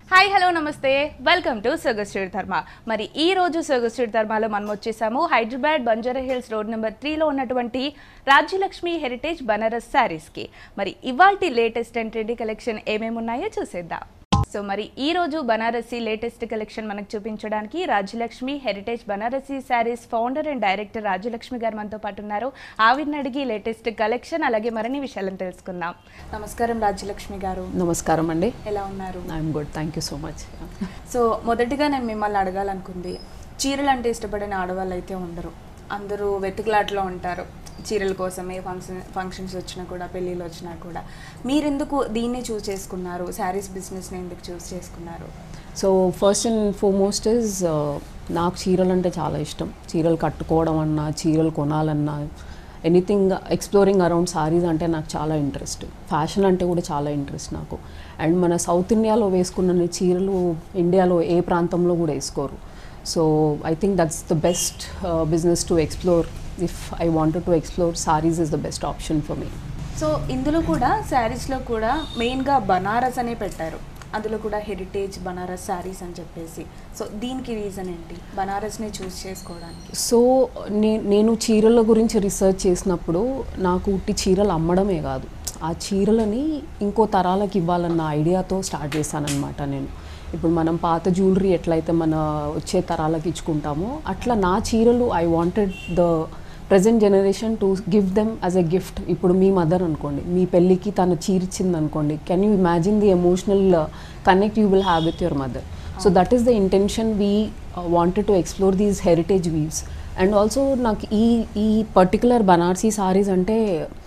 Hi hello namaste welcome to సొగస్ట్రీట్ ధర్మ మరి ఈ రోజు సొగస్ట్రీట్ ధర్మలో మనం వచ్చేసాము Hyderabad Banjara hills road number త్రీలో ఉన్నటువంటి రాజ్యలక్ష్మి హెరిటేజ్ బనారస్ శారీస్కి మరి ఇవాల్టి లేటెస్ట్ అండ్ ట్రెండీ కలెక్షన్ ఏమేమి ఉన్నాయో చూసేద్దాం సో మరి ఈ రోజు బనారసి లేటెస్ట్ కలెక్షన్ మనకు చూపించడానికి Rajyalakshmi heritage Banarasi saris founder and director Rajyalakshmi garu మనతో పాటు ఉన్నారు ఆవిడని అడిగి లేటెస్ట్ కలెక్షన్ అలాగే మరిన్ని విషయాలను తెలుసుకుందాం నమస్కారం రాజ్యలక్ష్మి గారు నమస్కారం అండి ఎలా ఉన్నారు I'm good thank you so much so మొదటిగా నేను మిమ్మల్ని అడగాలనుకుంది చీరలు అంటే ఇష్టపడిన ఆడవాళ్ళు అయితే ఉండరు అందరూ వెతుకులాట్లో ఉంటారు చీరల కోసమే ఫంక్షన్ ఫంక్షన్స్ వచ్చినా కూడా పెళ్ళిళ్ళు వచ్చినా కూడా మీరెందుకు దీన్ని చూస్ చేసుకున్నారు శారీస్ బిజినెస్ని ఎందుకు చూస్ చేసుకున్నారు so first and foremost is నాకు చీరలు అంటే చాలా ఇష్టం చీరలు కట్టుకోవడం అన్నా చీరలు కొనాలన్నా ఎనీథింగ్ ఎక్స్ప్లోరింగ్ అరౌండ్ సారీస్ అంటే నాకు చాలా ఇంట్రెస్ట్ ఫ్యాషన్ అంటే కూడా చాలా ఇంట్రెస్ట్ నాకు అండ్ మన సౌత్ ఇండియాలో వేసుకున్న చీరలు ఇండియాలో ఏ ప్రాంతంలో కూడా వేసుకోరు so I think that's the best business to explore if I wanted to explore saris is the best option for me so ఇందులో కూడా శారీస్లో కూడా మెయిన్గా బనారస్ అనే పెట్టారు అందులో కూడా హెరిటేజ్ బనారస్ శారీస్ అని చెప్పేసి సో దీనికి రీజన్ ఏంటి బనారస్ని చూస్ చేసుకోవడానికి సో నే నేను చీరల గురించి రీసెర్చ్ చేసినప్పుడు నాకు ఉట్టి చీరలు అమ్మడమే కాదు ఆ చీరలని ఇంకో తరాలకు ఇవ్వాలన్న ఐడియాతో స్టార్ట్ చేశానన్నమాట నేను ఇప్పుడు మనం పాత జ్యువెలరీ ఎట్లయితే మన వచ్చే తరాలకు ఇచ్చుకుంటామో అట్లా నా చీరలు I wanted the present generation to give them as a gift ఇప్పుడు మీ మదర్ అనుకోండి మీ పెళ్ళికి తను చీరిచ్చింది అనుకోండి can you imagine the emotional connect you will have with your mother so that is the intention we wanted to explore these heritage weaves and also నాకు ఈ ఈ పర్టికులర్ బనార్సీ సారీస్ అంటే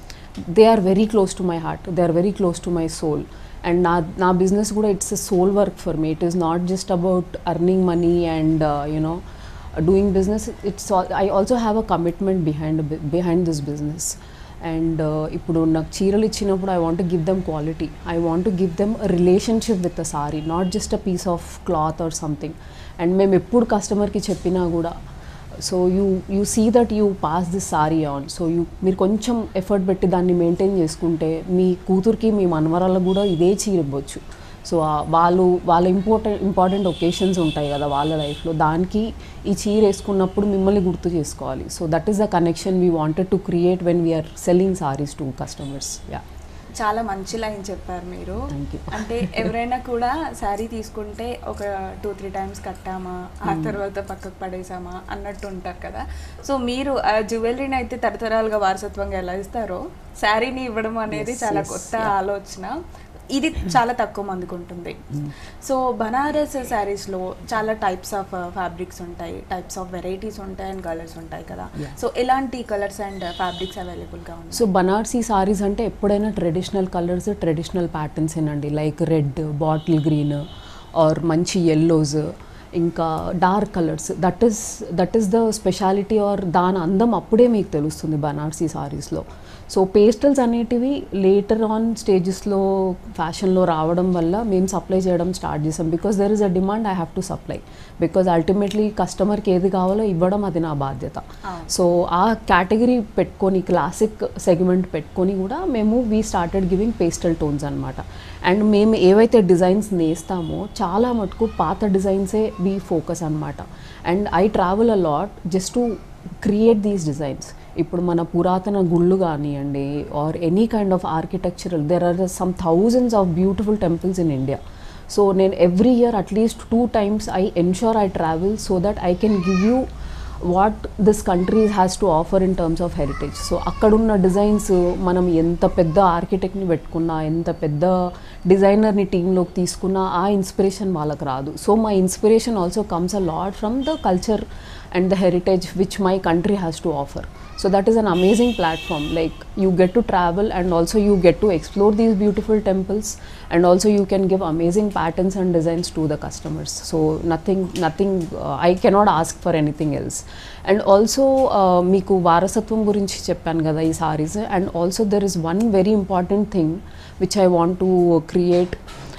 they are very close to my heart they are very close to my soul and నా నా business కూడా it's a soul work for me it is not just about earning money and you know doing business it's I also have a commitment behind behind this business and ఇప్పుడు నాకు చీరలు ఇచ్చినప్పుడు I want give them quality I want give them relationship with a sari not just a piece of cloth or something and మేము ఎప్పుడు కస్టమర్కి చెప్పినా కూడా so you you see that you pass this sari on so you మీరు కొంచెం effort పెట్టి దాన్ని maintain చేసుకుంటే మీ కూతురికి మీ మనవరాలకు కూడా ఇదే చీర ఇవ్వచ్చు సో వాళ్ళు వాళ్ళ ఇంపార్టెంట్ ఇంపార్టెంట్ ఒకేషన్స్ ఉంటాయి కదా వాళ్ళ లైఫ్లో దానికి ఈ చీర వేసుకున్నప్పుడు మిమ్మల్ని గుర్తు చేసుకోవాలి so that is the connection we wanted to create when we are selling saris to customers yeah చాలా మంచి లైన్ చెప్పారు మీరు Thank you. అంటే ఎవరైనా కూడా శారీ తీసుకుంటే ఒక టూ త్రీ టైమ్స్ కట్టామా ఆ తర్వాత పక్కకు పడేసామా అన్నట్టు ఉంటారు కదా సో మీరు ఆ జ్యువెలరీని అయితే తరతరాలుగా వారసత్వంగా ఎలా ఇస్తారో శారీని ఇవ్వడం అనేది Yes, చాలా yes, కొత్త yeah. ఆలోచన ఇది చాలా తక్కువ మందికి ఉంటుంది సో బనారస్ శారీస్లో చాలా టైప్స్ ఆఫ్ ఫ్యాబ్రిక్స్ ఉంటాయి టైప్స్ ఆఫ్ వెరైటీస్ ఉంటాయి అండ్ కలర్స్ ఉంటాయి కదా Yeah. సో ఎలాంటి కలర్స్ అండ్ ఫ్యాబ్రిక్స్ అవైలబుల్గా ఉన్నాయి సో బనార్సీ సారీస్ అంటే ఎప్పుడైనా ట్రెడిషనల్ కలర్స్ ట్రెడిషనల్ ప్యాటర్న్స్ ఏనండి like red bottle green or మంచి ఎల్లోస్ ఇంకా dark colours that is that is the speciality or దాని అందం అప్పుడే మీకు తెలుస్తుంది బనార్సీ సారీస్లో సో పేస్టల్స్ అనేటివి లేటర్ ఆన్ స్టేజెస్లో ఫ్యాషన్లో రావడం వల్ల మేము సప్లై చేయడం స్టార్ట్ చేసాం because there is a demand I have to supply because ultimately కస్టమర్కి ఏది కావాలో ఇవ్వడం అది నా బాధ్యత అవును. సో ఆ కేటగిరీ పెట్టుకొని క్లాసిక్ సెగ్మెంట్ పెట్టుకొని కూడా మేము we started giving pastel tones అనమాట అండ్ మేము ఏవైతే డిజైన్స్ నేస్తామో చాలా మటుకు పాత డిజైన్సే వీ ఫోకస్ అనమాట and I travel a lot just to create these designs ఇప్పుడు మన పురాతన గుళ్ళు కానివ్వండి or any kind of architectural there are some thousands of beautiful temples in India so నేను every year at least two times I ensure I travel so that I can give you what this country has to offer in terms of heritage so అక్కడున్న designs మనం ఎంత పెద్ద ఆర్కిటెక్ట్ని పెట్టుకున్నా ఎంత పెద్ద డిజైనర్ని టీంలోకి తీసుకున్నా ఆ ఇన్స్పిరేషన్ వాళ్ళకి రాదు so my inspiration also comes a lot from the culture and the heritage which my country has to offer so that is an amazing platform like you get to travel and also you get to explore these beautiful temples and also you can give amazing patterns and designs to the customers so nothing nothing uh, i cannot ask for anything else and also uh, మీకు వారసత్వం గురించి చెప్పాను కదా ఈ saris and also there is one very important thing which I want to create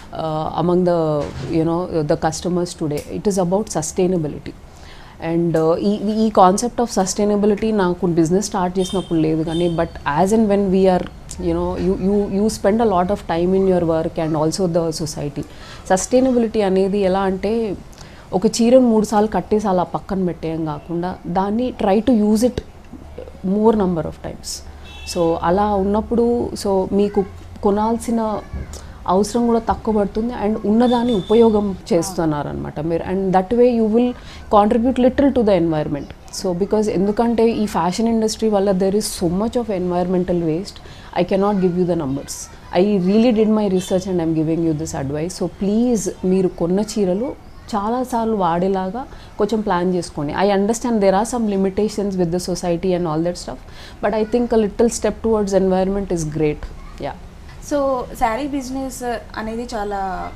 among the you know the customers today it is about sustainability and ఈ ఈ concept of sustainability నాకు business start చేసినప్పుడు లేదు కానీ but as and when we are you know you you you spend a lot of time in your work and also the society sustainability అనేది ఎలా అంటే ఒక చీరను మూడు సార్లు కట్టేసి అలా పక్కన పెట్టేయం కాకుండా దాన్ని try to use it more number of times so అలా ఉన్నప్పుడు సో మీకు కొనాల్సిన అవసరం కూడా తక్కువ పడుతుంది అండ్ ఉన్నదాన్ని ఉపయోగం చేస్తున్నారనమాట మీరు and that way you will contribute little to the environment so because ఎందుకంటే ఈ ఫ్యాషన్ ఇండస్ట్రీ వల్ల there is so much of environmental waste I cannot give you the numbers I really did my research and I'm giving you this advice so please మీరు కొన్న చీరలు చాలాసార్లు వాడేలాగా కొంచెం plan చేసుకోండి I understand there are some limitations with the society and all that stuff but I think a little step towards environment is great yeah so sari business అనేది చాలా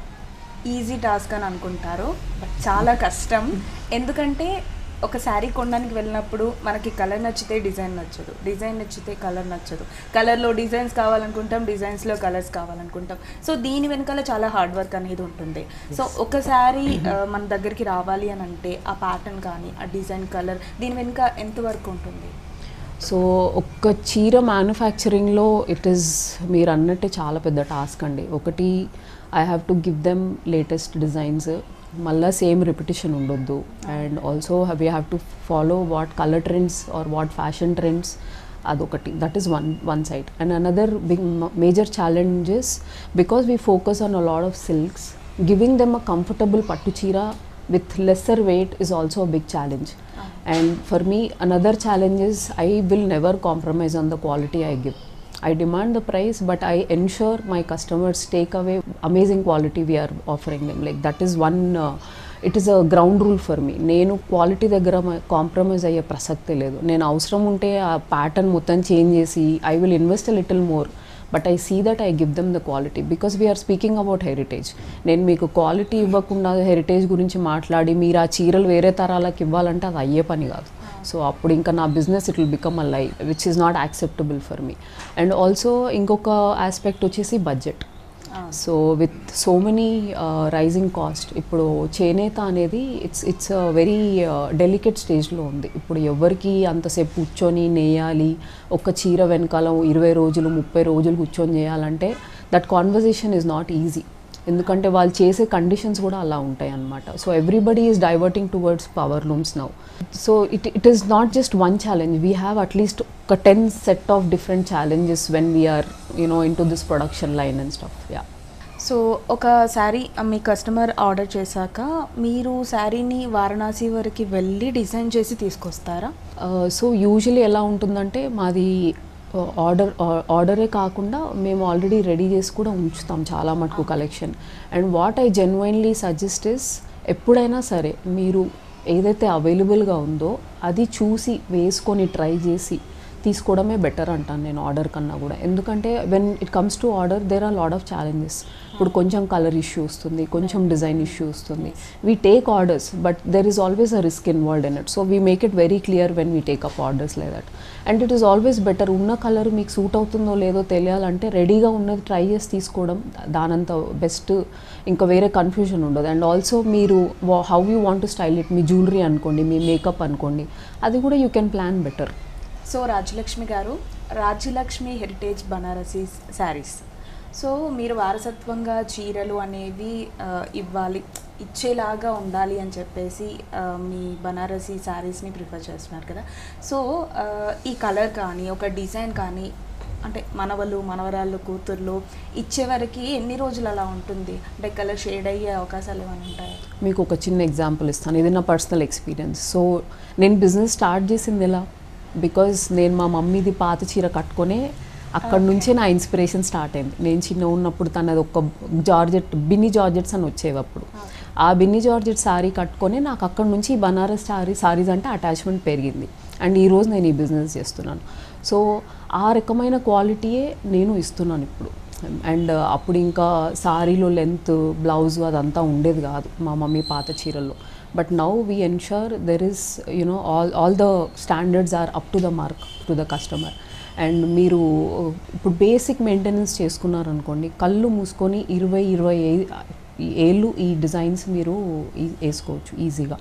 easy task అని అనుకుంటారు బట్ చాలా కష్టం ఎందుకంటే ఒక శారీ కొనడానికి వెళ్ళినప్పుడు మనకి కలర్ నచ్చితే డిజైన్ నచ్చదు డిజైన్ నచ్చితే కలర్ నచ్చదు కలర్లో డిజైన్స్ కావాలనుకుంటాం డిజైన్స్లో కలర్స్ కావాలనుకుంటాం సో దీని వెనకాల చాలా హార్డ్ వర్క్ అనేది ఉంటుంది సో ఒక శారీ మన దగ్గరికి రావాలి అని అంటే ఆ ప్యాటర్న్ కానీ ఆ డిజైన్ కలర్ దీని వెనుక ఎంత వర్క్ ఉంటుంది సో ఒక్క చీర మ్యానుఫ్యాక్చరింగ్లో ఇట్ ఈస్ మీరు అన్నట్టే చాలా పెద్ద టాస్క్ అండి ఒకటి I have to give them latest designs మళ్ళీ సేమ్ రిపిటేషన్ ఉండొద్దు and also we have to follow what colour trends are what fashion trends అదొకటి that is one one side and another big major challenges because we focus on a lot of silks giving them a comfortable పట్టు చీర with lesser weight is also a big challenge and for me another challenge is i will never compromise on the quality i give i demand the price but i ensure my customers take away amazing quality we are offering them like that is one uh, it is a ground rule for me నేను quality దగ్గర compromise అయ్యే ప్రసక్తే లేదు నేను అవసరం ఉంటే ఆ pattern మొత్తం చేంజ్ చేసి I will invest little more but I see that I give them the quality because we are speaking about heritage నేను మీకు క్వాలిటీ ఇవ్వకుండా హెరిటేజ్ గురించి మాట్లాడి మీరు ఆ చీరలు వేరే తరాలకు ఇవ్వాలంటే అది అయ్యే పని కాదు సో అప్పుడు ఇంకా నా business it will become a life which is not acceptable for me and also ఇంకొక ఆస్పెక్ట్ వచ్చేసి budget so with so many rising cost ఇప్పుడు చేనేత అనేది it's it's a very delicate స్టేజ్లో ఉంది ఇప్పుడు ఎవరికి అంతసేపు కూర్చొని నేయాలి ఒక చీర వెనకాల ఇరవై రోజులు ముప్పై రోజులు కూర్చొని చేయాలంటే that conversation is not easy ఎందుకంటే వాళ్ళు చేసే కండిషన్స్ కూడా అలా ఉంటాయి అన్నమాట so everybody is diverting towards power looms now so it it is not just one challenge we have at least ఒక ten set of different challenges when we are you know into this production line and stuff yeah so ఒక శారీ మీ customer order చేశాక మీరు శారీని వారణాసి వరకు వెళ్ళి design చేసి తీసుకొస్తారా so usually ఎలా ఉంటుందంటే మాది ఆర్డర్ ఆర్డరే కాకుండా మేము ఆల్రెడీ రెడీ చేసి కూడా ఉంచుతాం చాలా మటుకు collection and what I genuinely suggest is ఎప్పుడైనా సరే మీరు ఏదైతే అవైలబుల్గా ఉందో అది చూసి వేసుకొని ట్రై చేసి తీసుకోవడమే బెటర్ అంటాను నేను ఆర్డర్ కన్నా కూడా ఎందుకంటే when it comes to order there are lot of challenges ఇప్పుడు కొంచెం కలర్ ఇష్యూ వస్తుంది కొంచెం డిజైన్ ఇష్యూ వస్తుంది we take orders but there is always a risk involved in it so we make it very clear when we take up orders like that and it is always better ఉన్న కలర్ మీకు సూట్ అవుతుందో లేదో తెలియాలంటే రెడీగా ఉన్నది ట్రై చేసి తీసుకోవడం దానంత బెస్ట్ ఇంకా వేరే కన్ఫ్యూజన్ ఉండదు అండ్ ఆల్సో మీరు how you want to style it మీ జ్యువెలరీ అనుకోండి మీ మేకప్ అనుకోండి అది కూడా you can plan better so Rajyalakshmi garu Rajyalakshmi heritage Banarasi saris so మీరు వారసత్వంగా చీరలు అనేవి ఆ, ఇవ్వాలి ఇచ్చేలాగా ఉండాలి అని చెప్పేసి ఆ, మీ బనారసీ శారీస్ని ప్రిఫర్ చేస్తున్నారు కదా సో ఆ, ఈ కలర్ కానీ ఒక డిజైన్ కానీ అంటే మనవలు మనవరాళ్ళు కూతుర్లు ఇచ్చేవరకు ఎన్ని రోజులు అలా ఉంటుంది అంటే కలర్ షేడ్ అయ్యే అవకాశాలు ఏమైనా ఉంటాయా మీకు ఒక చిన్న ఎగ్జాంపుల్ ఇస్తాను ఇది నా పర్సనల్ ఎక్స్పీరియన్స్ సో నేను బిజినెస్ స్టార్ట్ చేసింది ఎలా బికాజ్ నేను మా మమ్మీది పాత చీర కట్టుకొనే అక్కడ నుంచే నా ఇన్స్పిరేషన్ స్టార్ట్ అయింది నేను చిన్న ఉన్నప్పుడు తనది ఒక జార్జెట్ బిన్ని జార్జెట్స్ అని వచ్చేవి అప్పుడు ఆ బిన్ని జార్జెట్ శారీ కట్టుకొని నాకు అక్కడ నుంచి ఈ బనారస్ శారీ శారీస్ అంటే అటాచ్మెంట్ పెరిగింది అండ్ ఈరోజు నేను ఈ బిజినెస్ చేస్తున్నాను సో ఆ రకమైన క్వాలిటీయే నేను ఇస్తున్నాను ఇప్పుడు అండ్ అప్పుడు ఇంకా సారీలో లెంత్ బ్లౌజ్ అదంతా ఉండేది కాదు మా మమ్మీ పాత చీరల్లో but now we ensure there is you know all all the standards are up to the mark to the customer and మీరు ఇప్పుడు బేసిక్ మెయింటెనెన్స్ చేసుకున్నారనుకోండి కళ్ళు మూసుకొని ఇరవై ఇరవై ఐ- ఏళ్ళు ఈ డిజైన్స్ మీరు ఈ- వేసుకోవచ్చు ఈజీగా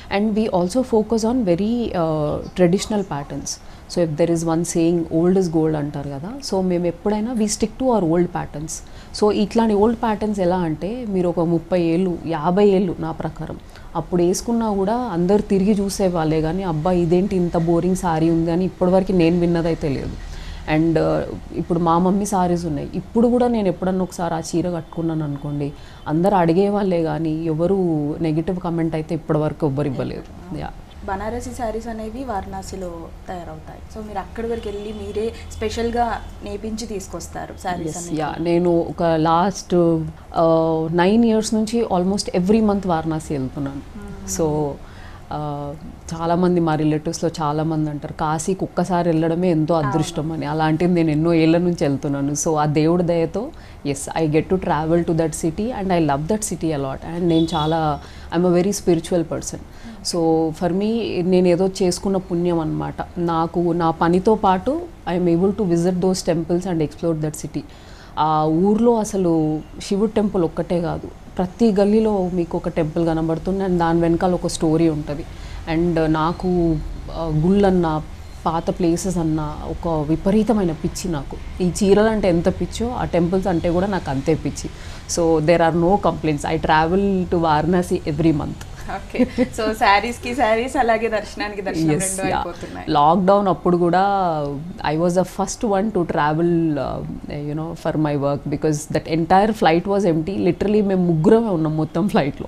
and we also focus on very traditional patterns so if there is one saying old is gold అంటారు కదా సో మేము ఎప్పుడైనా we stick to our old patterns so ఇట్లాంటి ఓల్డ్ ప్యాటర్న్స్ ఎలా అంటే మీరు ఒక ముప్పై ఏళ్ళు యాభై ఏళ్ళు నా ప్రకారం అప్పుడు వేసుకున్నా కూడా అందరు తిరిగి చూసేవాళ్ళే కానీ అబ్బా ఇదేంటి ఇంత బోరింగ్ సారీ ఉంది అని ఇప్పటివరకు నేను విన్నదైతే లేదు అండ్ ఇప్పుడు మా మమ్మీ సారీస్ ఉన్నాయి ఇప్పుడు కూడా నేను ఎప్పుడన్నా ఒకసారి ఆ చీర కట్టుకున్నాను అనుకోండి అందరు అడిగే వాళ్ళే కానీ ఎవరు నెగిటివ్ కమెంట్ అయితే ఇప్పటివరకు ఎవ్వరు ఇవ్వలేదు యా బనారసి శారీస్ అనేవి వారణాసిలో తయారవుతాయి సో మీరు అక్కడి వరకు వెళ్ళి మీరే స్పెషల్గా నేపించి తీసుకొస్తారు శారీస్ ఎస్ యా నేను ఒక లాస్ట్ నైన్ ఇయర్స్ నుంచి ఆల్మోస్ట్ ఎవ్రీ మంత్ వారణాసి వెళ్తున్నాను సో చాలామంది మా రిలేటివ్స్లో చాలామంది అంటారు కాశీకి ఒక్కసారి వెళ్ళడమే ఎంతో అదృష్టం అని అలాంటిది నేను ఎన్నో ఏళ్ళ నుంచి వెళ్తున్నాను సో ఆ దేవుడి దయతో yes I get to travel to that city and I love that city a lot and నేను చాలా I'm a very spiritual person so for me నేను ఏదో చేసుకున్న పుణ్యం అనమాట నాకు నా పనితో పాటు I'm able to visit those temples and explore that city ఆ ఊర్లో అసలు శివుడు టెంపుల్ ఒక్కటే కాదు ప్రతి గల్లీలో మీకు ఒక టెంపుల్ కనబడుతుంది అండ్ దాని వెనకాల ఒక స్టోరీ ఉంటుంది అండ్ నాకు ఆ, గుళ్ళన్న పాత ప్లేసెస్ అన్న ఒక విపరీతమైన పిచ్చి నాకు ఈ చీరలు అంటే ఎంత పిచ్చో ఆ టెంపుల్స్ అంటే కూడా నాకు అంతే పిచ్చి so there are no complaints I travel to Varanasi every month okay so saris కి శారీస్ అలాగే దర్శనానికి దర్శనం రెండు అయిపోతున్నాయి లాక్డౌన్ అప్పుడు కూడా I was the first one to travel you know for my work because that entire flight was empty literally మేము ముగ్గురమే ఉన్నాం మొత్తం ఫ్లైట్లో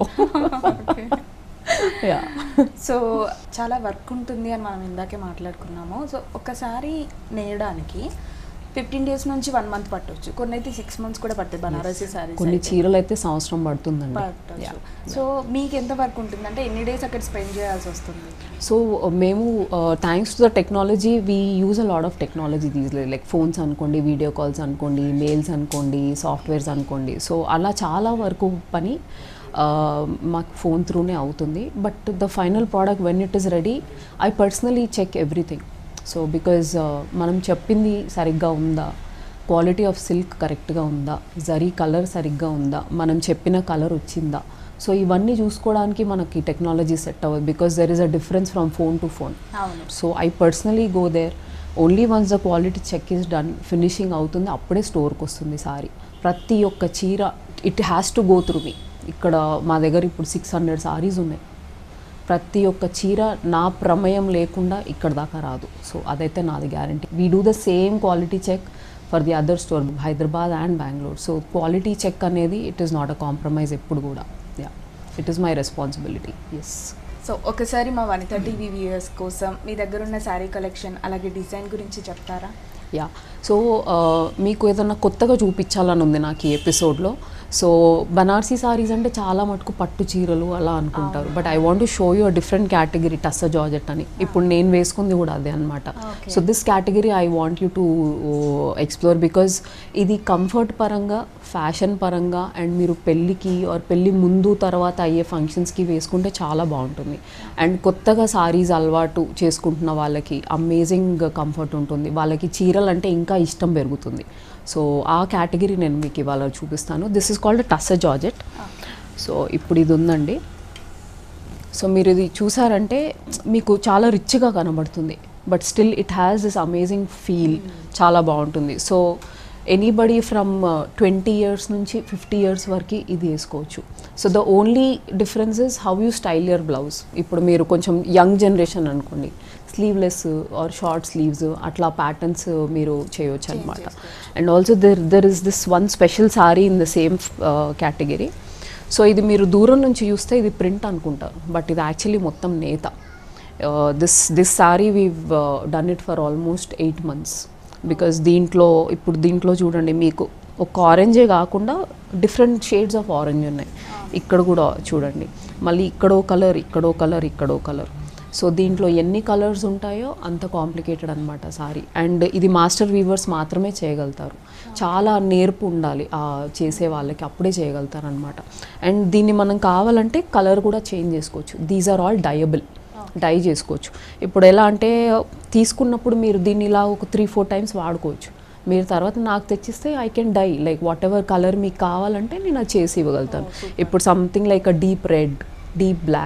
యా సో చాలా వర్క్ ఉంటుంది అని మనం ఇందాకే మాట్లాడుకున్నాము సో ఒకసారి నేయడానికి ఫిఫ్టీన్ డేస్ నుంచి వన్ మంత్ పట్టొచ్చు కొన్ని అయితే సిక్స్ మంత్స్ కూడా పడుతుంది బనారసి శారీస్ కొన్ని చీరలు అయితే సంవత్సరం పడుతుందండి పట్టొచ్చు సో మీకు ఎంత వర్క్ ఉంటుంది అంటే ఎన్ని డేస్ అక్కడ స్పెండ్ చేయాల్సి వస్తుంది సో మేము thanks to the technology we use a lot of technology these like phones అనుకోండి వీడియో కాల్స్ అనుకోండి మెయిల్స్ అనుకోండి సాఫ్ట్వేర్స్ అనుకోండి సో అలా చాలా వరకు పని uh, మాకు ఫోన్ త్రూనే అవుతుంది but the final product when it is ready I personally check everything so because మనం చెప్పింది సరిగ్గా ఉందా క్వాలిటీ ఆఫ్ సిల్క్ కరెక్ట్గా ఉందా జరీ కలర్ సరిగ్గా ఉందా మనం చెప్పిన కలర్ వచ్చిందా సో ఇవన్నీ చూసుకోవడానికి మనకి టెక్నాలజీ సెట్ అవ్వదు because there is a difference from phone to phone అవును so I personally go there only once the quality check is done finishing అవుతుంది అప్పుడే స్టోర్కి వస్తుంది సారీ ప్రతి ఒక్క చీర it has to go through me ఇక్కడ మా దగ్గర ఇప్పుడు సిక్స్ హండ్రెడ్ సారీస్ ఉన్నాయి ప్రతి ఒక్క చీర నా ప్రమేయం లేకుండా ఇక్కడ దాకా రాదు సో అదైతే నాది guarantee we do the same quality check for the other store Hyderabad and Bengaluru so quality check అనేది it is not a compromise ఎప్పుడు కూడా yeah it is my responsibility yes so ఒకసారి మా వనిత టీవీ వ్యూయర్స్ కోసం మీ దగ్గర ఉన్న శారీ కలెక్షన్ అలాగే డిజైన్ గురించి చెప్తారా యా సో మీకు ఏదన్నా కొత్తగా చూపించాలని ఉంది నాకు ఈ ఎపిసోడ్లో సో బనార్సీ సారీస్ అంటే చాలా మటుకు పట్టు చీరలు అలా అనుకుంటారు but I want to show you a different category tussar georgette అని ఇప్పుడు నేను వేసుకుంది కూడా అదే అనమాట Okay. So this category I want you to explore because ఇది కంఫర్ట్ పరంగా ఫ్యాషన్ పరంగా అండ్ మీరు పెళ్ళికి ఆర్ పెళ్ళి ముందు తర్వాత అయ్యే ఫంక్షన్స్కి వేసుకుంటే చాలా బాగుంటుంది అండ్ కొత్తగా సారీస్ అలవాటు చేసుకుంటున్న వాళ్ళకి అమేజింగ్ కంఫర్ట్ ఉంటుంది వాళ్ళకి చీరలు అంటే ఇంకా ఇష్టం పెరుగుతుంది సో ఆ కేటగిరీ నేను మీకు ఇవాళ చూపిస్తాను this is called tussar georgette so ఇప్పుడు ఇది ఉందండి సో మీరు ఇది చూసారంటే మీకు చాలా రిచ్గా కనబడుతుంది but still it has this amazing feel చాలా బాగుంటుంది so anybody from twenty years నుంచి ఫిఫ్టీ ఇయర్స్ వరకు ఇది వేసుకోవచ్చు so the only difference is how you style your blouse ఇప్పుడు మీరు కొంచెం యంగ్ జనరేషన్ అనుకోండి స్లీవ్లెస్ ఆర్ షార్ట్ స్లీవ్స్ అట్లా ప్యాటర్న్స్ మీరు చేయొచ్చు అనమాట and also there there is this one special sari in the same category so ఇది మీరు దూరం నుంచి చూస్తే ఇది ప్రింట్ అనుకుంటారు బట్ ఇది యాక్చువల్లీ మొత్తం నేత this this sari we done it for almost eight months because దీంట్లో ఇప్పుడు దీంట్లో చూడండి మీకు ఒక ఆరెంజే కాకుండా డిఫరెంట్ షేడ్స్ ఆఫ్ ఆరెంజ్ ఉన్నాయి ఇక్కడ కూడా చూడండి మళ్ళీ ఇక్కడో కలర్ ఇక్కడో కలర్ ఇక్కడో కలర్ సో దీంట్లో ఎన్ని కలర్స్ ఉంటాయో అంత కాంప్లికేటెడ్ అనమాట సారీ అండ్ ఇది మాస్టర్ వీవర్స్ మాత్రమే చేయగలుగుతారు చాలా నేర్పు ఉండాలి ఆ చేసే వాళ్ళకి అప్పుడే చేయగలుగుతారు అనమాట అండ్ దీన్ని మనం కావాలంటే కలర్ కూడా చేంజ్ చేసుకోవచ్చు these are all dyeable dye చేసుకోవచ్చు ఇప్పుడు ఎలా అంటే తీసుకున్నప్పుడు మీరు దీన్ని ఇలా ఒక త్రీ ఫోర్ టైమ్స్ వాడుకోవచ్చు మీరు తర్వాత నాకు తెచ్చిస్తే I can dye like whatever colour మీకు కావాలంటే నేను అది చేసి ఇవ్వగలుగుతాను ఇప్పుడు something like a deep red deep black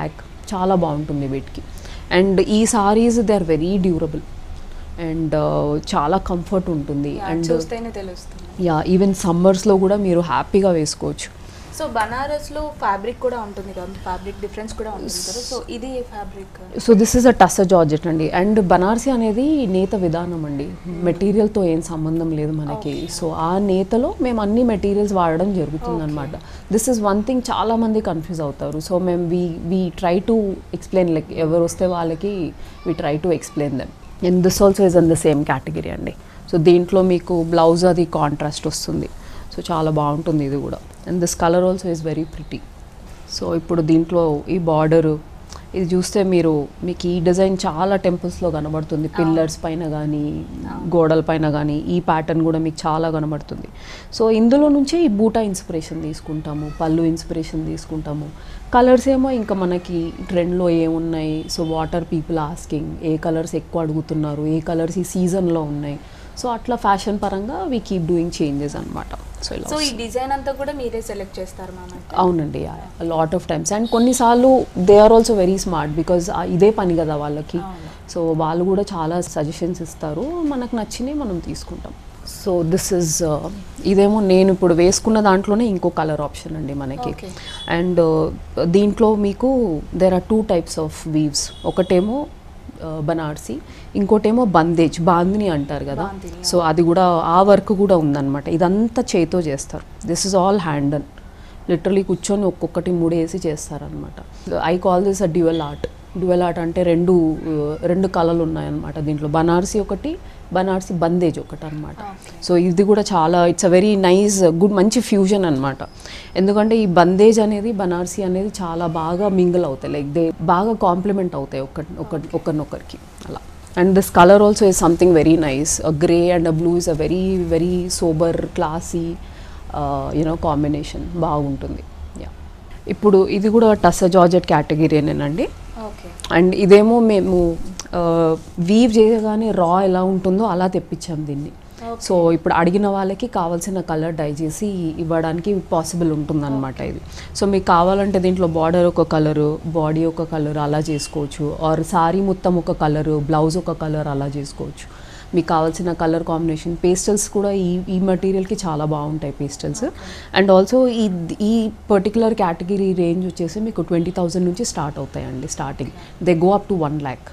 చాలా బాగుంటుంది వీటికి అండ్ ఈ saris they are very durable and చాలా కంఫర్ట్ ఉంటుంది Yeah, అండ్ చూస్తేనే తెలుస్తుంది యా ఈవెన్ సమ్మర్స్లో కూడా మీరు హ్యాపీగా వేసుకోవచ్చు సో బనారస్ లో ఫ్యాబ్రిక్ కూడా ఉంటుంది కదా ఫ్యాబ్రిక్ డిఫరెన్స్ కూడా ఉంటుంది కదా సో ఇది ఏ fabric so this is a tussar georgette అండి అండ్ బనారసి అనేది నేత విధానం అండి మెటీరియల్తో ఏం సంబంధం లేదు మనకి సో ఆ నేతలో మేము అన్ని మెటీరియల్స్ వాడడం జరుగుతుంది అనమాట దిస్ ఇస్ వన్ థింగ్ చాలా మంది కన్ఫ్యూజ్ అవుతారు సో మేము we we try to explain like ఎవరు వస్తే వాళ్ళకి we try to explain them and this also is on the same category అండి సో దీంట్లో మీకు బ్లౌజ్ అది కాంట్రాస్ట్ వస్తుంది సో చాలా బాగుంటుంది ఇది కూడా and this colour also is very pretty so ఇప్పుడు దీంట్లో ఈ బార్డరు ఇది చూస్తే మీరు మీకు ఈ డిజైన్ చాలా టెంపుల్స్లో కనబడుతుంది పిల్లర్స్ పైన కానీ గోడల పైన కానీ ఈ ప్యాటర్న్ కూడా మీకు చాలా కనబడుతుంది సో ఇందులో నుంచే ఈ బూటా ఇన్స్పిరేషన్ తీసుకుంటాము పళ్ళు ఇన్స్పిరేషన్ తీసుకుంటాము కలర్స్ ఏమో ఇంకా మనకి ట్రెండ్లో ఏమున్నాయి సో వాటర్ పీపుల్ ఆస్కింగ్ ఏ కలర్స్ ఎక్కువ అడుగుతున్నారు ఏ కలర్స్ ఈ సీజన్లో ఉన్నాయి సో అట్లా ఫ్యాషన్ పరంగా వీ కీప్ డూయింగ్ చేంజెస్ అనమాట సో ఇలా సో ఈ డిజైన్ అంతా కూడా మీరే సెలెక్ట్ చేస్తారు మ్యామ్ అయితే అవునండి లాట్ ఆఫ్ టైమ్స్ అండ్ కొన్నిసార్లు they are also very smart because ఇదే పని కదా వాళ్ళకి సో వాళ్ళు కూడా చాలా సజెషన్స్ ఇస్తారు మనకు నచ్చినవి మనం తీసుకుంటాం సో దిస్ ఇస్ ఇదేమో నేను ఇప్పుడు వేసుకున్న దాంట్లోనే ఇంకో కలర్ ఆప్షన్ అండి మనకి Okay. అండ్ దీంట్లో మీకు there are two types of weaves ఒకటేమో బనార్సి ఇంకోటేమో బందేజ్ బాందిని అంటారు కదా బాందిని, సో అది కూడా ఆ వర్క్ కూడా ఉందన్నమాట ఇదంతా చేతో చేస్తారు this is all hand and literally కూర్చొని ఒక్కొక్కటి మూడేసి చేస్తారనమాట I call this a dual art dual art అంటే రెండు uh, రెండు కళలు ఉన్నాయన్నమాట దీంట్లో బనార్సి ఒకటి బనార్సి బందేజ్ ఒకటి అనమాట సో ఇది కూడా చాలా it's a very nice good మంచి ఫ్యూజన్ అనమాట ఎందుకంటే ఈ బందేజ్ అనేది బనార్సి అనేది చాలా బాగా మింగిల్ అవుతాయి లైక్ దే బాగా కాంప్లిమెంట్ అవుతాయి ఒక ఒక ఒకరినొకరికి అలా and this colour also is something very nice grey and a blue is a very very sober classy you know combination బాగుంటుంది యా ఇప్పుడు ఇది కూడా టస జార్జెట్ కేటగిరీనేనండి ఓకే అండ్ ఇదేమో మేము వీవ్ చేయగానే రా ఎలా ఉంటుందో అలా తెప్పించాం దీన్ని సో ఇప్పుడు అడిగిన వాళ్ళకి కావాల్సిన కలర్ డై చేసి ఇవ్వడానికి పాసిబుల్ ఉంటుందన్నమాట ఇది సో మీకు కావాలంటే దీంట్లో బార్డర్ ఒక కలరు బాడీ ఒక కలర్ అలా చేసుకోవచ్చు ఆర్ సారీ మొత్తం ఒక కలరు బ్లౌజ్ ఒక కలర్ అలా చేసుకోవచ్చు మీకు కావాల్సిన కలర్ కాంబినేషన్ పేస్టల్స్ కూడా ఈ ఈ మెటీరియల్కి చాలా బాగుంటాయి పేస్టల్స్ అండ్ ఆల్సో ఈ ఈ పర్టికులర్ కేటగిరీ రేంజ్ వచ్చేసి మీకు ట్వంటీ థౌజండ్ నుంచి స్టార్ట్ అవుతాయండి starting they go up to one lakh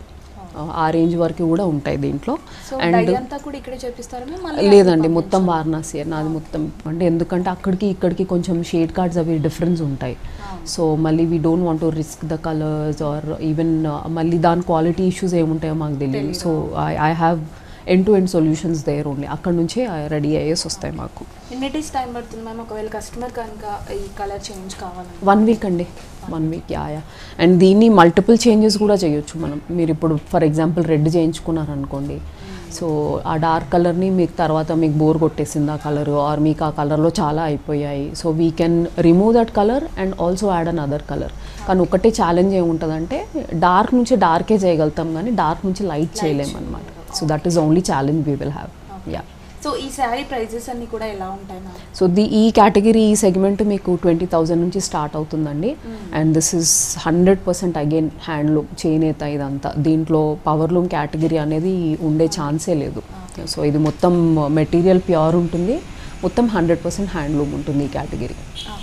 ఆ రేంజ్ వరకు కూడా ఉంటాయి దీంట్లో సో డై అంతా కూడా ఇక్కడే చేపిస్తారా ma'am? మళ్ళీ లేదండి మొత్తం వారణాసి నాది మొత్తం అంటే ఎందుకంటే అక్కడికి ఇక్కడికి కొంచెం షేడ్ కార్డ్స్ అవి డిఫరెన్స్ ఉంటాయి సో మళ్ళీ we don't want to risk the colours or even మళ్ళీ దాని క్వాలిటీ ఇష్యూస్ ఏముంటాయో మాకు తెలియదు so I I have end to end solutions there only అక్కడ నుంచే రెడీ అయ్యేసి వస్తాయి మాకు ఎన్ని డేస్ టైం పడుతుంది మ్యామ్ ఒకవేళ కస్టమర్ కనుక ఈ కలర్ చేంజ్ కావాలంటే వన్ వీక్ అండి one week yeah yeah and దీన్ని మల్టిపుల్ చేంజెస్ కూడా చేయొచ్చు మనం మీరు ఇప్పుడు ఫర్ ఎగ్జాంపుల్ రెడ్ చేయించుకున్నారనుకోండి సో ఆ డార్క్ కలర్ని మీకు తర్వాత మీకు బోర్ కొట్టేసింది ఆ కలర్ ఆర్ మీకు ఆ కలర్లో చాలా అయిపోయాయి so we can remove that colour and also add an other colour కానీ ఒకటే ఛాలెంజ్ ఏముంటుందంటే డార్క్ నుంచి డార్కే చేయగలుగుతాం కానీ డార్క్ నుంచి లైట్ చేయలేము అనమాట so that is only challenge we will have yeah so ఈ శారీ ప్రైజెస్ అన్ని కూడా ఎలా ఉంటాయి మ్యామ్ సో ది ఈ కేటగిరీ ఈ సెగ్మెంట్ మీకు ట్వంటీ థౌజండ్ నుంచి స్టార్ట్ అవుతుందండి and this is hundred percent again handloom చేనేత ఇదంతా దీంట్లో పవర్లూమ్ కేటగిరీ అనేది ఉండే ఛాన్సే లేదు సో ఇది మొత్తం మెటీరియల్ ప్యూర్ ఉంటుంది మొత్తం హండ్రెడ్ పర్సెంట్ హ్యాండ్లూమ్ ఉంటుంది ఈ కేటగిరీ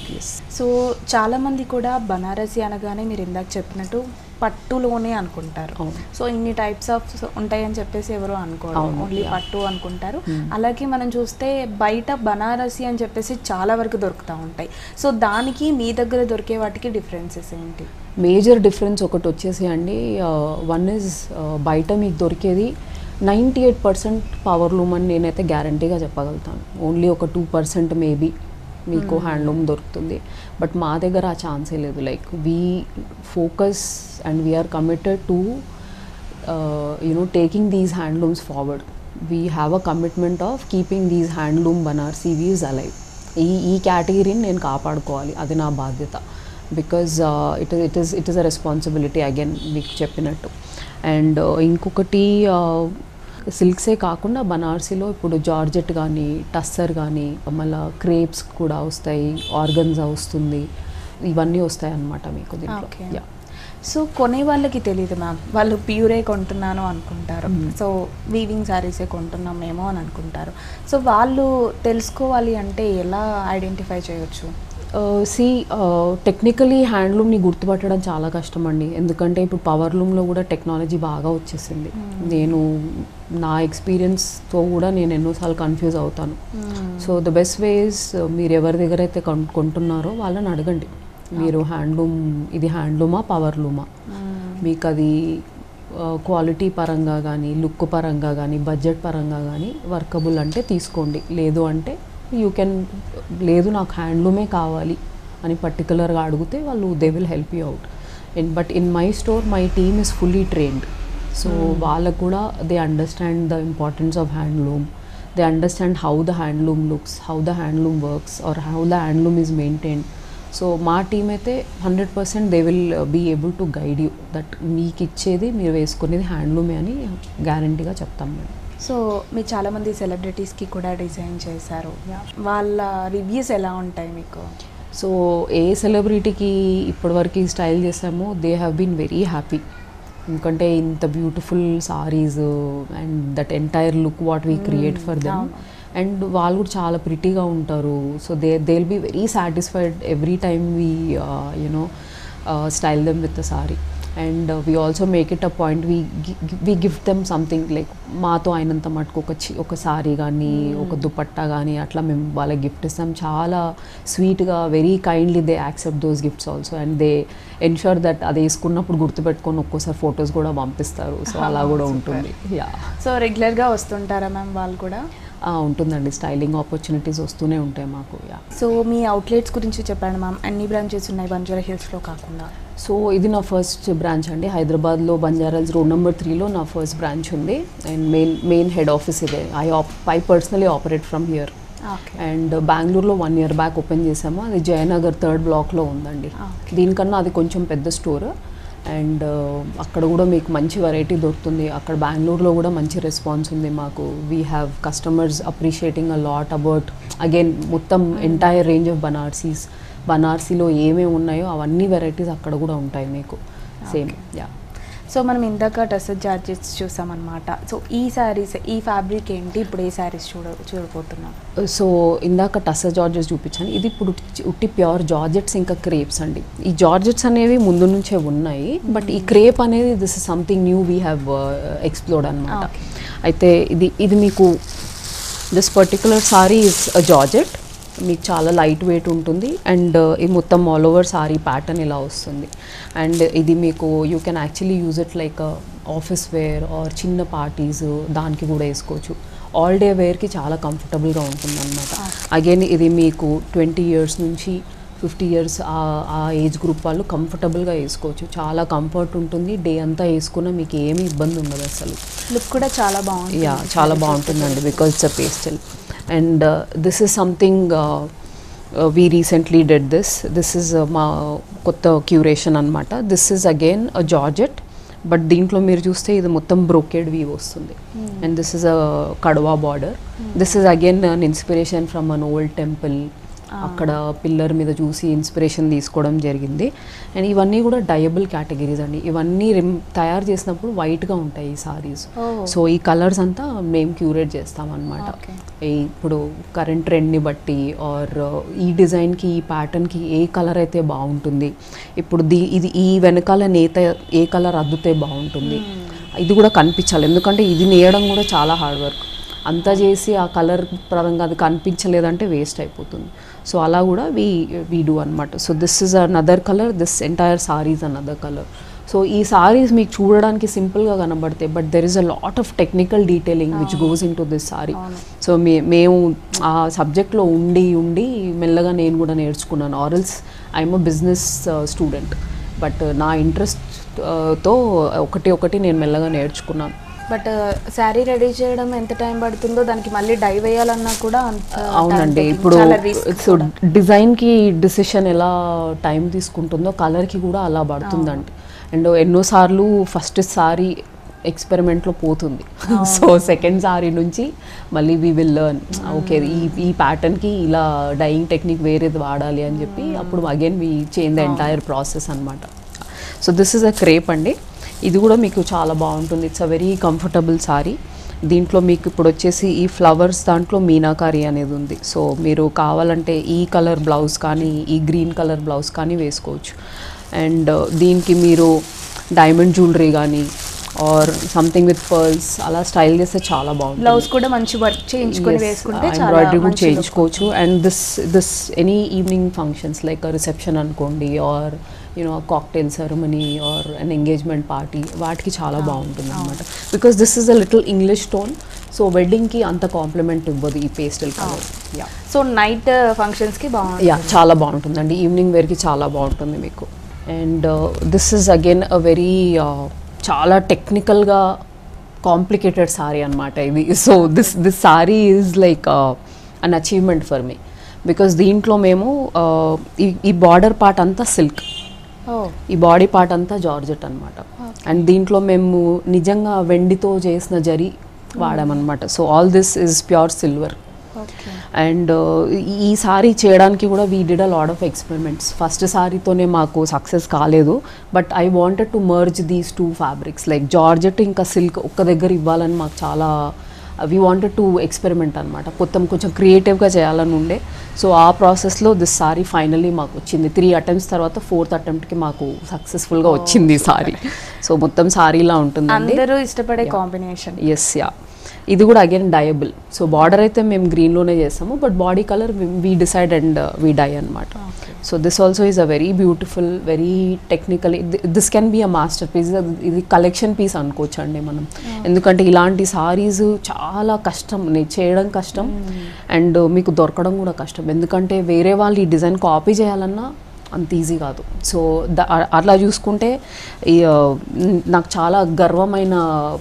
సో చాలా మంది కూడా బనారసి అనగానే మీరు ఇందాక చెప్పినట్టు పట్టులోనే అనుకుంటారు అవును. సో ఇన్ని టైప్స్ ఆఫ్ ఉంటాయని చెప్పేసి ఎవరు అనుకోరు అవును, ఓన్లీ yeah. పట్టు అనుకుంటారు అలాగే మనం చూస్తే బయట బనారసి అని చెప్పేసి చాలా వరకు దొరుకుతూ ఉంటాయి సో దానికి మీ దగ్గర దొరికే వాటికి డిఫరెన్సెస్ ఏంటి మేజర్ డిఫరెన్స్ ఒకటి వచ్చేసి అండి వన్ ఇస్ బయట మీకు దొరికేది ninety eight percent power loom అని నేనైతే గ్యారంటీగా చెప్పగలుగుతాను ఓన్లీ ఒక టూ పర్సెంట్ మేబీ మీకు హ్యాండ్లూమ్ దొరుకుతుంది బట్ మా దగ్గర ఆ ఛాన్సే లేదు like we focus and we are committed to you know taking these handlooms forward we have a commitment of keeping these handloom Banarasi weaves alive ఈ ఈ కేటగిరీని నేను కాపాడుకోవాలి అది నా బాధ్యత because it it is it is a responsibility again మీకు చెప్పినట్టు అండ్ ఇంకొకటి సిల్క్సే కాకుండా బనారసీలో ఇప్పుడు జార్జెట్ కానీ టస్సర్ కానీ మళ్ళీ క్రేప్స్ కూడా వస్తాయి ఆర్గన్జా వస్తుంది ఇవన్నీ వస్తాయి అన్నమాట మీకు దీంట్లో Okay. యా సో కొనే వాళ్ళకి తెలియదు మ్యామ్ వాళ్ళు ప్యూరే కొంటున్నాను అనుకుంటారు సో వీవింగ్ శారీసే కొంటున్నాం మేము అని అనుకుంటారు సో వాళ్ళు తెలుసుకోవాలి అంటే ఎలా ఐడెంటిఫై చేయొచ్చు సి టెక్నికలీ హ్యాండ్లూమ్ని గుర్తుపట్టడం చాలా కష్టం అండి ఎందుకంటే ఇప్పుడు పవర్ లూమ్లో కూడా టెక్నాలజీ బాగా వచ్చేసింది నేను నా ఎక్స్పీరియన్స్తో కూడా నేను ఎన్నోసార్లు కన్ఫ్యూజ్ అవుతాను సో ద బెస్ట్ వేస్ మీరు ఎవరి దగ్గర అయితే కొన్- కొంటున్నారో వాళ్ళని అడగండి మీరు హ్యాండ్లూమ్ ఇది హ్యాండ్లూమా పవర్ లూమా మీకు అది క్వాలిటీ పరంగా కానీ లుక్ పరంగా కానీ బడ్జెట్ పరంగా కానీ వర్కబుల్ అంటే తీసుకోండి లేదు అంటే యూ కెన్ లేదు నాకు హ్యాండ్లూమే కావాలి అని పర్టికులర్గా అడిగితే వాళ్ళు they will help you out and but in my store my team is fully trained so వాళ్ళకు కూడా they understand the importance of handloom they understand how the handloom looks how the handloom works or how the handloom is maintained so మా team అయితే hundred percent they will be able to guide you that మీకు ఇచ్చేది మీరు వేసుకునేది హ్యాండ్లూమే అని గ్యారంటీగా చెప్తాం madam so మీరు చాలామంది సెలబ్రిటీస్కి కూడా డిజైన్ చేశారు వాళ్ళ రివ్యూస్ ఎలా ఉంటాయి మీకు సో ఏ సెలబ్రిటీకి ఇప్పటివరకు స్టైల్ చేసామో they have been very happy ఎందుకంటే ఇంత beautiful sarees and that entire look what we create for them అవును. అండ్ వాళ్ళు కూడా చాలా ప్రిటీగా ఉంటారు so they they will be very satisfied every time we you know style them with the saree and we also make it a point we we gift them something like మాతో అయినంత మటుకు ఒక చి ఒక సారీ కానీ ఒక దుపట్టా కానీ అట్లా మేము వాళ్ళకి గిఫ్ట్ ఇస్తాం చాలా స్వీట్గా very kindly they accept those gifts also and they ensure that అది వేసుకున్నప్పుడు గుర్తుపెట్టుకొని ఒక్కోసారి ఫొటోస్ కూడా పంపిస్తారు సో అలా కూడా ఉంటుంది యా సో రెగ్యులర్గా వస్తుంటారా మ్యామ్ వాళ్ళు కూడా ఉంటుందండి స్టైలింగ్ ఆపర్చునిటీస్ వస్తూనే ఉంటాయి మాకు యా సో మీ అవుట్లెట్స్ గురించి చెప్పండి మ్యామ్ అన్ని బ్రాంచెస్ ఉన్నాయి బంజారా హిల్స్లో కాకుండా సో ఇది నా ఫస్ట్ బ్రాంచ్ అండి హైదరాబాద్లో బంజారాల్స్ రోడ్ నెంబర్ త్రీలో నా ఫస్ట్ బ్రాంచ్ ఉంది and main main head office ఇదే ఐ ఆప్ I personally operate from here okay and బెంగళూరులో వన్ ఇయర్ బ్యాక్ ఓపెన్ చేసాము అది జయనగర్ థర్డ్ బ్లాక్లో ఉందండి Okay. దీనికన్నా అది కొంచెం పెద్ద స్టోర్ అండ్ అక్కడ కూడా మీకు మంచి వెరైటీ దొరుకుతుంది అక్కడ బెంగళూరులో కూడా మంచి రెస్పాన్స్ ఉంది మాకు we have customers appreciating a lot about again మొత్తం ఎంటైర్ రేంజ్ ఆఫ్ బనార్సీస్ బనార్సీలో ఏమేమి ఉన్నాయో అవన్నీ వెరైటీస్ అక్కడ కూడా ఉంటాయి మీకు సేమ్ యా సో మనం ఇందాక టసర్ జార్జెస్ చూసామన్నమాట సో ఈ శారీస్ ఈ ఫ్యాబ్రిక్ ఏంటి ఇప్పుడు ఏ శారీస్ చూడ చూడబోతున్నాం సో ఇందాక టస్సర్ జార్జెట్స్ చూపించాను ఇది ఇప్పుడు ఉట్టి- ఉట్టి ప్యూర్ జార్జెట్స్ ఇంకా క్రేప్స్ అండి ఈ జార్జెట్స్ అనేవి ముందు నుంచే ఉన్నాయి బట్ ఈ క్రేప్ అనేది this is something new we have explored అనమాట Okay. అయితే ఇది ఇది మీకు this particular saree is georgette మీకు చాలా లైట్ వెయిట్ ఉంటుంది అండ్ ఇది మొత్తం ఆల్ ఓవర్ సారీ ప్యాటర్న్ ఇలా వస్తుంది అండ్ ఇది మీకు you can actually use it like office wear or చిన్న పార్టీస్ దానికి కూడా వేసుకోవచ్చు ఆల్ డే వేర్కి చాలా కంఫర్టబుల్గా ఉంటుంది అనమాట అగైన్ ఇది మీకు ట్వంటీ ఇయర్స్ నుంచి ఫిఫ్టీ ఇయర్స్ ఆ ఏజ్ గ్రూప్ వాళ్ళు కంఫర్టబుల్గా వేసుకోవచ్చు చాలా కంఫర్ట్ ఉంటుంది డే అంతా వేసుకున్నా మీకు ఏమీ ఇబ్బంది ఉండదు అసలు లుక్ కూడా చాలా బాగుంది యా చాలా బాగుంటుందండి because it's a pastel and this is something we recently dyed this this is మా కొత్త క్యూరేషన్ అనమాట this is again a georgette but దీంట్లో మీరు చూస్తే ఇది మొత్తం బ్రోకెడ్ వీవ్ వస్తుంది and this is a kadwa border this is again an inspiration from an old temple అక్కడ పిల్లర్ మీద చూసి ఇన్స్పిరేషన్ తీసుకోవడం జరిగింది అండ్ ఇవన్నీ కూడా డయబుల్ కేటగిరీస్ అండి ఇవన్నీ రిమ్ తయారు చేసినప్పుడు వైట్గా ఉంటాయి ఈ సారీస్ Oh. సో ఈ కలర్స్ అంతా మేము క్యూరేట్ చేస్తాం అనమాట Okay. ఇప్పుడు కరెంట్ ట్రెండ్ని బట్టి ఆర్ ఈ డిజైన్కి ఈ ప్యాటర్న్కి ఏ కలర్ అయితే బాగుంటుంది ఇప్పుడు దీ ఇది ఈ వెనకాల నేత ఏ కలర్ అద్దుతే బాగుంటుంది ఇది కూడా కనిపించాలి ఎందుకంటే ఇది నేయడం కూడా చాలా హార్డ్ వర్క్ అంతా చేసి ఆ కలర్ పరంగా అది కనిపించలేదంటే వేస్ట్ అయిపోతుంది సో అలా కూడా వీ వీ డూ అనమాట so this is another colour this entire sarees another colour so ఈ సారీస్ మీకు చూడడానికి సింపుల్గా కనబడతాయి but there is a lot of technical detailing which goes into this saree so మే మేము ఆ సబ్జెక్ట్లో ఉండి ఉండి మెల్లగా నేను కూడా నేర్చుకున్నాను ఆరల్స్ I'm a business student but నా ఇంట్రెస్ట్తో ఒకటి ఒకటి నేను మెల్లగా నేర్చుకున్నాను బట్ శారీ రెడీ చేయడం ఎంత టైం పడుతుందో దానికి మళ్ళీ డై వేయాలన్నా కూడా అంత time అవునండి taking, ఇప్పుడు చాలా risk సో కూడా. డిజైన్కి డిసిషన్ ఎలా టైం తీసుకుంటుందో కలర్కి కూడా అలా పడుతుందండి అండ్ ఎన్నోసార్లు ఫస్ట్ సారీ ఎక్స్పెరిమెంట్లో పోతుంది సో సెకండ్ సారీ నుంచి మళ్ళీ వీ విల్ లెర్న్ ఓకే ఈ ఈ ప్యాటర్న్కి ఇలా డైయింగ్ టెక్నిక్ వేరేది వాడాలి అని చెప్పి అప్పుడు again we change the entire process అనమాట so this is a crepe అండి ఇది కూడా మీకు చాలా బాగుంటుంది it's a very comfortable saree దీంట్లో మీకు ఇప్పుడు వచ్చేసి ఈ ఫ్లవర్స్ దాంట్లో మీనాకారి అనేది ఉంది సో మీరు కావాలంటే ఈ కలర్ బ్లౌజ్ కానీ ఈ గ్రీన్ కలర్ బ్లౌజ్ కానీ వేసుకోవచ్చు అండ్ దీనికి మీరు డైమండ్ జ్యువెలరీ కానీ ఆర్ సంథింగ్ విత్ పర్ల్స్ అలా స్టైల్ చేస్తే చాలా బాగుంటుంది బ్లౌజ్ కూడా మంచి వర్క్ చేయించుకొని వేసుకుంటే చాలా ఎంబ్రాయిడరీ కూడా మంచి look. చేయించుకోవచ్చు and this this any evening functions like reception అనుకోండి or you know cocktail ceremony or an engagement party వాటికి చాలా బాగుంటుంది అనమాట because this is a little English tone so వెడ్డింగ్కి అంత కాంప్లిమెంట్ ఇవ్వదు ఈ pastel colour yeah so night functions కి బాగుంటుంది యా చాలా బాగుంటుందండి ఈవినింగ్ వేర్కి చాలా బాగుంటుంది మీకు and this is again a very చాలా టెక్నికల్గా కాంప్లికేటెడ్ సారీ అనమాట ఇది so this this saree is like an achievement for me because దీంట్లో మేము uh, ఈ ఈ బార్డర్ పార్ట్ అంతా సిల్క్ ఓ ఈ బాడీ పార్ట్ అంతా జార్జెట్ అనమాట అండ్ దీంట్లో మేము నిజంగా వెండితో చేసిన జరీ వాడామన్నమాట so all this is pure silver okay and ఈ సారీ చేయడానికి కూడా we did a lot of experiments first సారీతోనే మాకు సక్సెస్ కాలేదు but I wanted to merge these two fabrics like georgette ఇంకా సిల్క్ ఒక్క దగ్గర ఇవ్వాలని మాకు చాలా వీ వాంటెడ్ టు ఎక్స్పెరిమెంట్ అనమాట మొత్తం కొంచెం క్రియేటివ్గా చేయాలని ఉండే సో ఆ ప్రాసెస్లో దిస్ సారీ ఫైనల్లీ మాకు వచ్చింది త్రీ అటెంప్ట్స్ తర్వాత ఫోర్త్ అటెంప్ట్కి మాకు సక్సెస్ఫుల్గా వచ్చింది ఈ సారీ సో మొత్తం సారీలా ఉంటుందండి అందరూ ఇష్టపడే కాంబినేషన్ ఎస్ యా ఇది కూడా అగైన్ డయబుల్ సో బార్డర్ అయితే మేము గ్రీన్లోనే చేస్తాము but body colour we decide and we dye అనమాట so this also is a very beautiful very technical this can be a masterpiece ఇది కలెక్షన్ పీస్ అనుకోవచ్చు అండి మనం ఎందుకంటే ఇలాంటి సారీస్ చాలా కష్టం నే- చేయడం కష్టం అండ్ మీకు దొరకడం కూడా కష్టం ఎందుకంటే వేరే వాళ్ళు ఈ డిజైన్ కాపీ చేయాలన్నా అంత ఈజీ కాదు సో ద- అ- అట్లా చూసుకుంటే ఈ, ఆ, న్- నాకు చాలా గర్వమైన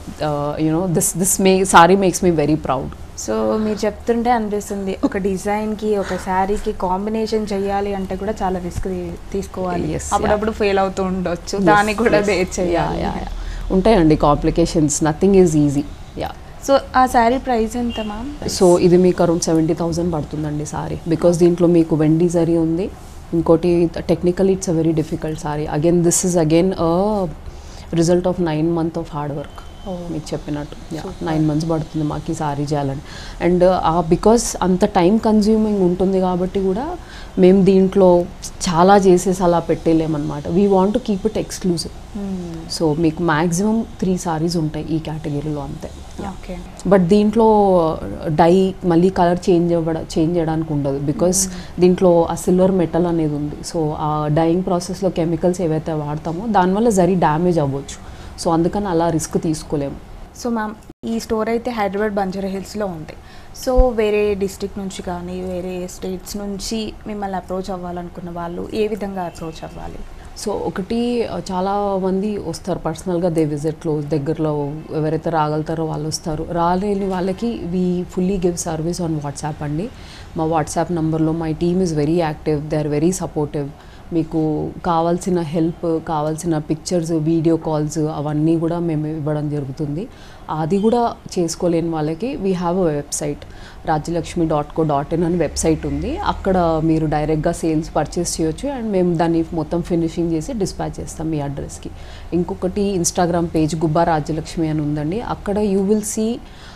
you know this this my saree makes me very proud so మీరు చెప్తుంటే అనిపిస్తుంది ఒక డిజైన్ కి ఒక శారీకి కాంబినేషన్ చేయాలి అంటే కూడా చాలా రిస్క్ తీసుకోవాలి Yes, yeah. అప్పుడప్పుడు ఫెయిల్ అవుతూ ఉండొచ్చు దాన్ని కూడా బేర్ చేయాలి ఉంటాయండి complications nothing is easy yeah so ఆ శారీ ప్రైస్ ఎంత మ్యామ్ సో ఇది మీకు అరౌండ్ సెవెంటీ థౌసండ్ పడుతుందండి సారీ బికాస్ దీంట్లో మీకు వెండి జరీ ఉంది ఇంకోటి technical it's a very difficult saree again this is again result of nine month of hard work మీకు చెప్పినట్టు నైన్ మంత్స్ పడుతుంది మాకు ఈ సారీ చేయాలని అండ్ బికాస్ అంత టైం కన్జ్యూమింగ్ ఉంటుంది కాబట్టి కూడా మేము దీంట్లో చాలా చేసేసి అలా పెట్టేలేమన్నమాట we want keep it exclusive so మీకు మ్యాక్సిమం త్రీ సారీస్ ఉంటాయి ఈ కేటగిరీలో అంతే ఓకే బట్ దీంట్లో డై మళ్ళీ కలర్ చేంజ్ అవ్వడ చేంజ్ చేయడానికి ఉండదు బికాస్ దీంట్లో ఆ సిల్వర్ మెటల్ అనేది ఉంది సో ఆ డైయింగ్ ప్రాసెస్లో కెమికల్స్ ఏవైతే వాడతామో దానివల్ల జరీ డ్యామేజ్ అవ్వచ్చు సో అందుకని అలా రిస్క్ తీసుకోలేము సో మ్యామ్ ఈ స్టోర్ అయితే హైదరాబాద్ బంజారా హిల్స్లో ఉంది సో వేరే డిస్ట్రిక్ట్ నుంచి కానీ వేరే స్టేట్స్ నుంచి మిమ్మల్ని అప్రోచ్ అవ్వాలనుకున్న వాళ్ళు ఏ విధంగా అప్రోచ్ అవ్వాలి సో ఒకటి ఆ, చాలా మంది వస్తారు పర్సనల్గా దే విజిట్లో దగ్గరలో ఎవరైతే రాగలుగుతారో వాళ్ళు వస్తారు రాలేని వాళ్ళకి we fully give service on WhatsApp అండి మా వాట్సాప్ నెంబర్లో my team is very active they are very supportive మీకు కావాల్సిన హెల్ప్ కావాల్సిన పిక్చర్స్ వీడియో కాల్స్ అవన్నీ కూడా మేము ఇవ్వడం జరుగుతుంది అది కూడా చేసుకోలేని వాళ్ళకి we have a website Rajyalakshmi dot co dot in అని వెబ్సైట్ ఉంది అక్కడ మీరు డైరెక్ట్గా సేల్స్ పర్చేస్ చేయొచ్చు అండ్ మేము దాన్ని మొత్తం ఫినిషింగ్ చేసి డిస్పాచ్ చేస్తాం మీ అడ్రస్కి ఇంకొకటి ఇన్స్టాగ్రామ్ పేజ్ గుబ్బా రాజ్యలక్ష్మి అని ఉందండి అక్కడ you will see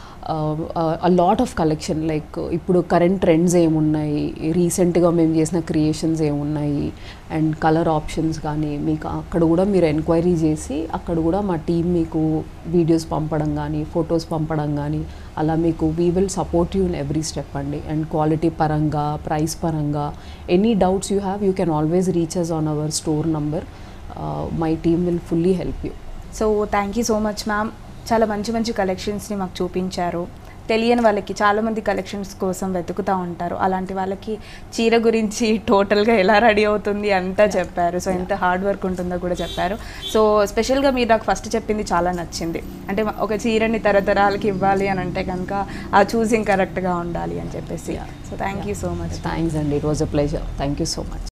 a lot of collection like ఇప్పుడు కరెంట్ ట్రెండ్స్ ఏమున్నాయి రీసెంట్గా మేము చేసిన క్రియేషన్స్ ఏమున్నాయి అండ్ కలర్ ఆప్షన్స్ కానీ మీకు అక్కడ కూడా మీరు ఎంక్వైరీ చేసి అక్కడ కూడా మా టీం మీకు వీడియోస్ పంపడం కానీ ఫొటోస్ పంపడం కానీ అలా మీకు we will support you in every step అండి అండ్ క్వాలిటీ పరంగా ప్రైస్ పరంగా any doubts you have you can always reaches on our store number my team will fully help you so thank you so much ma'am చాలా మంచి మంచి కలెక్షన్స్ని మాకు చూపించారు తెలియని వాళ్ళకి చాలామంది కలెక్షన్స్ కోసం వెతుకుతూ ఉంటారు అలాంటి వాళ్ళకి చీర గురించి టోటల్గా ఎలా రెడీ అవుతుంది అంతా చెప్పారు సో ఎంత హార్డ్ వర్క్ ఉంటుందో కూడా చెప్పారు సో స్పెషల్గా మీరు నాకు ఫస్ట్ చెప్పింది చాలా నచ్చింది అంటే ఒక చీరని తరతరాలకి ఇవ్వాలి అని అంటే కనుక ఆ చూసింగ్ కరెక్ట్గా ఉండాలి అని చెప్పేసి so thank you so much thanks అండి it was a pleasure thank you so much